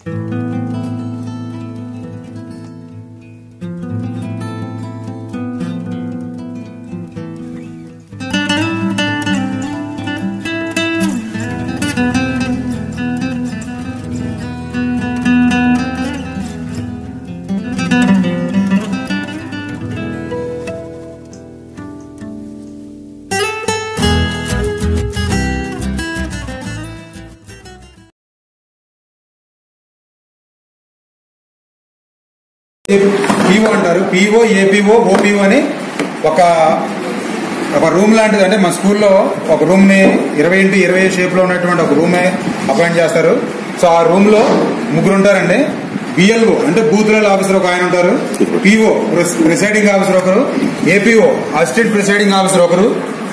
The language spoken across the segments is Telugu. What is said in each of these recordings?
పీఓ అంటారు పీఓ ఏపీఓ ఓపీఓ అని ఒక ఒక రూమ్ లాంటిది అంటే మా స్కూల్లో ఒక రూమ్ ని ఇరవై ఇంటి ఇరవై షేప్ లో ఉన్నటువంటి ఒక రూమ్ అపాయింట్ చేస్తారు సో ఆ రూమ్ లో ముగ్గురు ఉంటారండి బిఎల్ఓ అంటే బూత్ లెవెల్ ఆఫీసర్ ఒక ఆయన ఉంటారు పీఓ ప్రిసైడింగ్ ఆఫీసర్ ఒకరు ఏపీఓ అసిస్టెంట్ ప్రిసైడింగ్ ఆఫీసర్ ఒకరు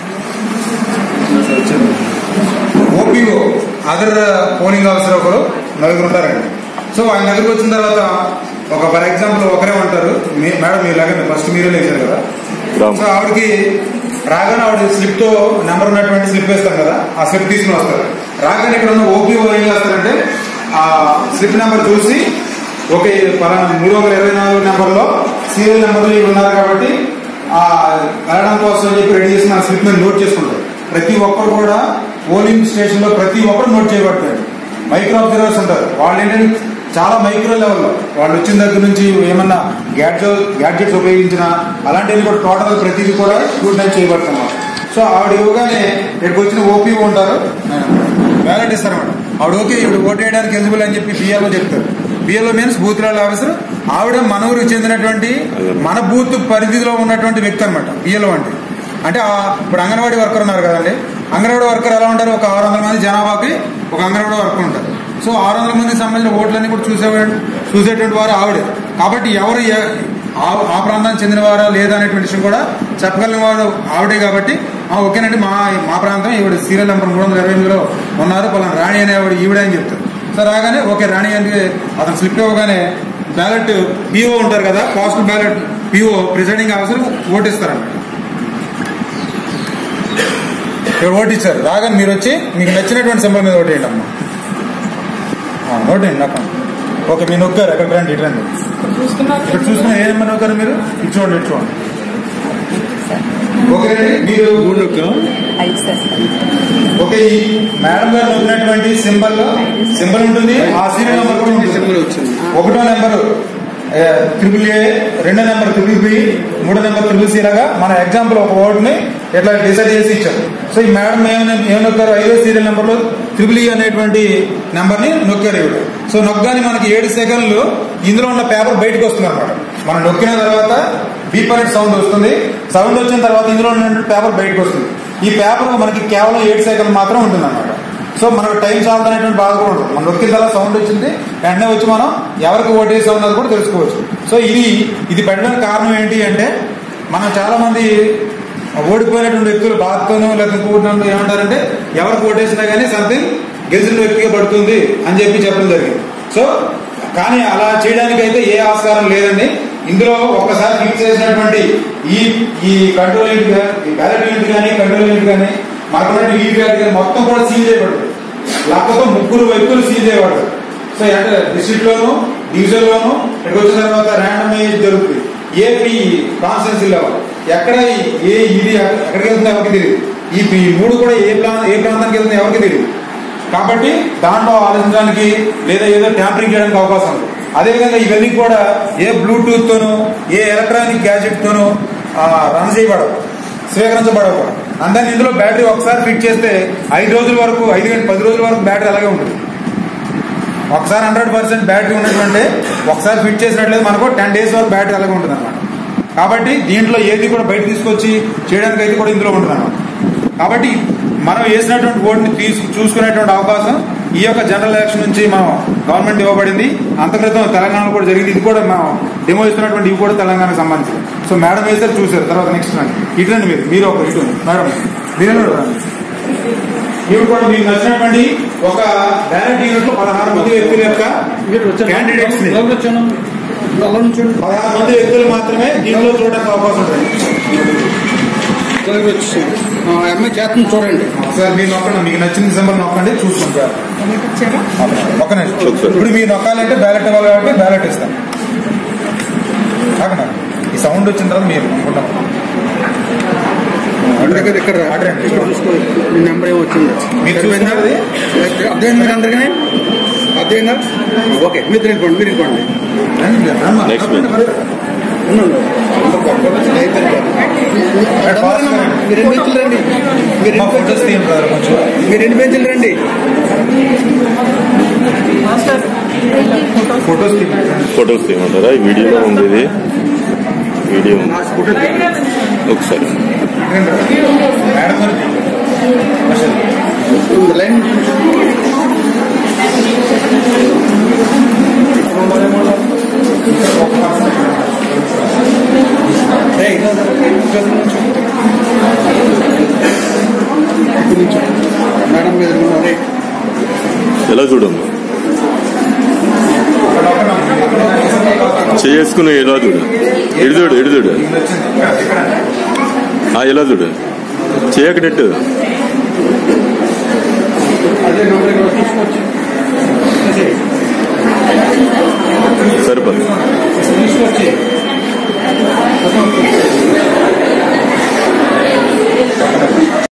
ఓపీఓ అదర్ పోలింగ్ ఆఫీసర్ ఒకరు నలుగురు ఉంటారండి సో ఆయన దగ్గరకు వచ్చిన తర్వాత ఒక ఫర్ ఎగ్జాంపుల్ ఒకరే ఉంటారు మీ- మేడం మీరు లాగా ఫస్ట్ మీరే లేచారు కదా సో ఆవిడకి రాగానే ఆవిడ స్లిప్ తో నెంబర్ ఉన్నటువంటి స్లిప్ వేస్తాం కదా ఆ స్లిప్ తీసుకుని వస్తారు రాగానే ఇక్కడ ఉన్న ఓపీఓ ఏం చేస్తారంటే ఆ స్లిప్ నెంబర్ చూసి ఓకే ఇది పలానా మూడు వందల ఇరవై నాలుగు నెంబర్ లో సీరియల్ నెంబర్లు ఇవి ఉన్నారు కాబట్టి ఆ వెళ్ళడం కోసం అని చెప్పి రెడీ చేసిన ఆ స్లిప్ మీద నోట్ చేసుకుంటారు ప్రతి ఒక్కరు కూడా పోలింగ్ స్టేషన్ లో ప్రతి ఒక్కరు నోట్ చేయబడతారు మైక్రో అబ్జర్వర్స్ ఉంటారు వాళ్ళు ఏంటంటే చాలా మైక్రో లెవెల్లో వాళ్ళు వచ్చిన దగ్గర నుంచి ఏమన్నా గ్యాడ్జెట్ గ్యాడ్జెట్స్ ఉపయోగించిన అలాంటివి కూడా టోటల్ ప్రతిదీ కూడా స్క్రూటైజ్ చేయబడుతున్నారు సో ఆవిడ ఇవ్వగానే ఇక్కడికి వచ్చిన ఓపీ ఉంటారు బ్యాలెట్ ఇస్తారన్నమాట ఆవిడ ఓకే ఇప్పుడు ఓటు వేయడానికి ఎలిజిబుల్ అని చెప్పి బిఎల్ఓ చెప్తారు BLO means booth level officer ఆవిడ మన ఊరికి చెందినటువంటి మన బూత్ పరిధిలో ఉన్నటువంటి వ్యక్తి అనమాట బిఎల్ఓ అంటే అంటే ఆ- ఇప్పుడు అంగన్వాడీ వర్కర్ ఉన్నారు కదండి అంగన్వాడీ వర్కర్ ఎలా ఉంటారు ఒక ఆరు వందల మంది జనాభాకి ఒక అంగన్వాడీ వర్కర్ ఉంటారు సో ఆరు వందల మందికి సంబంధించిన ఓట్లన్నీ కూడా చూసేవాడు చూసేటువంటి వారు ఆవిడే కాబట్టి ఎవరు ఏ- ఆ- ఆ ప్రాంతానికి చెందిన వారా లేదా అనేటువంటి విషయం కూడా చెప్పగలిగిన వారు ఆవిడే కాబట్టి ఆ, ఓకేనండి మా మా ప్రాంతం ఈవిడ సీరియల్ నెంబర్ మూడు వందల ఇరవై ఎనిమిదిలో ఉన్నారు పలానా రాణి అనే ఆవిడ ఈవిడే అని చెప్తారు సో రాగానే ఓకే రాణి అని అతను స్లిప్ ఇవ్వగానే బ్యాలెట్ పిఓ ఉంటారు కదా postal ballot PO presiding officer ఓటిస్తారన్నమాట ఇక్కడ ఓటు ఇచ్చారు రాగానే మీరు వచ్చి మీకు నచ్చినటువంటి సింబల్ మీద ఓటేయండి అమ్మా ఆ, ఓటేయండి నాకు ఓకే మీరు నొక్కారు ఎక్కడ రండి ఇటు రండి ఇక్కడ చూసుకున్న ఏ నెంబర్ నొక్కారు మీరు ఇటు చూడండి ఇటు చూడండి ఓకే రండి మీరు ఐదు సార్ ఓకే ఈ మేడం గారు నొక్కినటువంటి సింబల్ సింబల్ ఉంటుంది ఆ సీరియల్ నెంబర్ కూడా ఉంటుంది ఒకటో నెంబర్ ట్రిపుల్ ఏ రెండో నెంబర్ ట్రిపుల్ బి మూడో నెంబర్ ట్రిపుల్ సి లాగా మన ఎగ్జాంపుల్ ఒక వర్డ్ ని ఇట్లా డిసైడ్ చేసి ఇచ్చారు సో ఈ మేడం ఏమైనా ఏం నొక్కారు ఐదో సీరియల్ నెంబర్ లో ట్రిపుల్ ఈ అనేటువంటి నెంబర్ ని నొక్కారు ఇవిడ సో నొక్కగానే మనకి ఏడు సెకండ్లు ఇందులో ఉన్న పేపర్ బయటకు వస్తుంది అనమాట మనం నొక్కిన తర్వాత బీప్ అనే సౌండ్ వస్తుంది సౌండ్ వచ్చిన తర్వాత ఇందులో ఉన్న పేపర్ బయటకు వస్తుంది ఈ పేపర్ మనకి కేవలం ఏడు సెకండ్ మాత్రం ఉంటుంది అనమాట సో మనకు టైం చాలదు అనేటువంటి బాధ కూడా ఉండదు మనం నొక్కిన తర్వాత సౌండ్ వచ్చింది వెంటనే వచ్చి మనం ఎవరికి ఓటేసాం అన్నది కూడా తెలుసుకోవచ్చు సో ఇది ఇది పెట్టడానికి కారణం ఏంటి అంటే మనం చాలా మంది ఓడిపోయినటువంటి వ్యక్తులు బాధతోనో లేకపోతే ఇంకోటి ఏమంటారంటే ఎవరికి ఓటేసినా కానీ సంథింగ్ గెలిచిన వ్యక్తిగా పడుతుంది అని చెప్పి చెప్పడం జరిగింది సో కానీ అలా చేయడానికి అయితే ఏ ఆస్కారం లేదండి ఇందులో ఒక్కసారి ఫిక్స్ చేసినటువంటి ఈ ఈ కంట్రోల్ యూనిట్ కానీ ఈ బ్యాలెట్ యూనిట్ కానీ కంట్రోల్ యూనిట్ కానీ మనకున్న ఈ బ్యాలెట్ కానీ మొత్తం కూడా సీల్ చేయబడుతుంది లేకపోతే ముగ్గురు వ్యక్తులు సీల్ చేయబడతారు సో అంటే డిస్ట్రిక్ట్ లోను డివిజన్ లోను ఇక్కడికి వచ్చిన తర్వాత ర్యాండమైజ్ జరుగుతుంది ఏపీ కాన్స్టెన్సీ లెవెల్ ఎక్కడ ఈ- ఏ ఇది ఎక్కడికి వెళ్తుందో ఎవరికి తెలియదు ఈ ఈ మూడు కూడా ఏ ప్రాంతం ఏ ప్రాంతానికి వెళ్తుందో ఎవరికి తెలియదు కాబట్టి దాంట్లో ఆలోచించడానికి లేదా ఏదో ట్యాంపరింగ్ చేయడానికి అవకాశం ఉంది అదేవిధంగా ఇవన్నీ కూడా ఏ బ్లూటూత్ తోనూ ఏ ఎలక్ట్రానిక్ గ్యాజెట్ తోనూ ఆ, రన్ చేయబడవు స్వీకరించబడవు అందరినీ ఇందులో బ్యాటరీ ఒకసారి ఫిట్ చేస్తే ఐదు రోజుల వరకు ఐదు గంటల పది రోజుల వరకు బ్యాటరీ అలాగే ఉంటుంది ఒకసారి హండ్రెడ్ పర్సెంట్ బ్యాటరీ ఉన్నటువంటి ఒకసారి ఫిట్ చేసినట్లయితే మనకు టెన్ డేస్ వరకు బ్యాటరీ అలాగే ఉంటుంది అనమాట కాబట్టి దీంట్లో ఏది కూడా బయట తీసుకొచ్చి చేయడానికి అయితే కూడా ఇందులో ఉంటుంది అనమాట కాబట్టి మనం వేసినటువంటి ఓటుని తీసు చూసుకునేటువంటి అవకాశం ఈ యొక్క జనరల్ ఎలక్షన్ నుంచి మనం గవర్నమెంట్ ఇవ్వబడింది అంత క్రితం తెలంగాణలో కూడా జరిగింది ఇది కూడా మనం డెమో ఇస్తున్నటువంటి ఇవి కూడా తెలంగాణకు సంబంధించి సో మేడం వేసారు చూసారు తర్వాత నెక్స్ట్ రండి ఇటు రండి మీరు మీరు ఒక ఇటు మేడం మీరు రండి ఇవి కూడా మీకు నచ్చినటువంటి ఒక బ్యాలెట్ యూనిట్ లో పదహారు మంది వ్యక్తుల యొక్క క్యాండిడేట్స్ ని పదహారు మంది వ్యక్తులు మాత్రమే దీనిలో చూడడానికి అవకాశం ఉంటుంది దగ్గర వచ్చేసింది ఆ అమ్మాయి చేస్తుంది చూడండి సార్ మీరు నొక్కండి మీకు నచ్చిన సింబల్ నొక్కండి చూసుకుంటారు ఒక నిమిషం ఇప్పుడు మీరు నొక్కాలంటే బ్యాలెట్ ఇవ్వాలి కాబట్టి బ్యాలెట్ ఇస్తాం కాకనా ఈ సౌండ్ వచ్చిన తర్వాత మీరు అనుకుంటాం దగ్గర ఇక్కడ రా. ఆర్డర్ అండి. ఇక్కడ చూసుకో మీ నెంబర్ ఏమో వచ్చింది మీరు సరిపోయిందా? చూసుకున్నది? అర్థమైంది మీరు అందరికీ అర్థమైందా ఓకే మీరు వెళ్ళిపోండి మీరు వెళ్ళిపోండి Next one. ఉండండి. అయిపోయింది. రమ్మమ్మా. మీరు ఎన్ని బెంచులు రండి మీరు మా ఎన్ని ఫోటోస్ బెంచులు తీయం సార్ కొంచెం మీరు ఎన్ని బెంచులు రండి ఫోటోస్ తీయం ఫొటోస్ తీయమంటారా ఈ వీడియోలో ఉంది ఇది వీడియో ఉంది. నా ఫోటో తీయండి. ఒకసారి మేడం గారు ఉంది. లైన్ ఏయ్, ఇలా రా. ఇక్కడ నుంచో. ఇక్కడ నుంచో. మేడం మీద ఉన్నారు ఎలా చూడము చేసుకుని ఎలా చూడు ఎడు చూడు ఎడు చూడు ఆ, ఎలా చూడు చేయకడెట్టు అదే నెంబర్ ఇక్కడ చూసుకోవచ్చు సరిపోదు తీసుకొచ్చి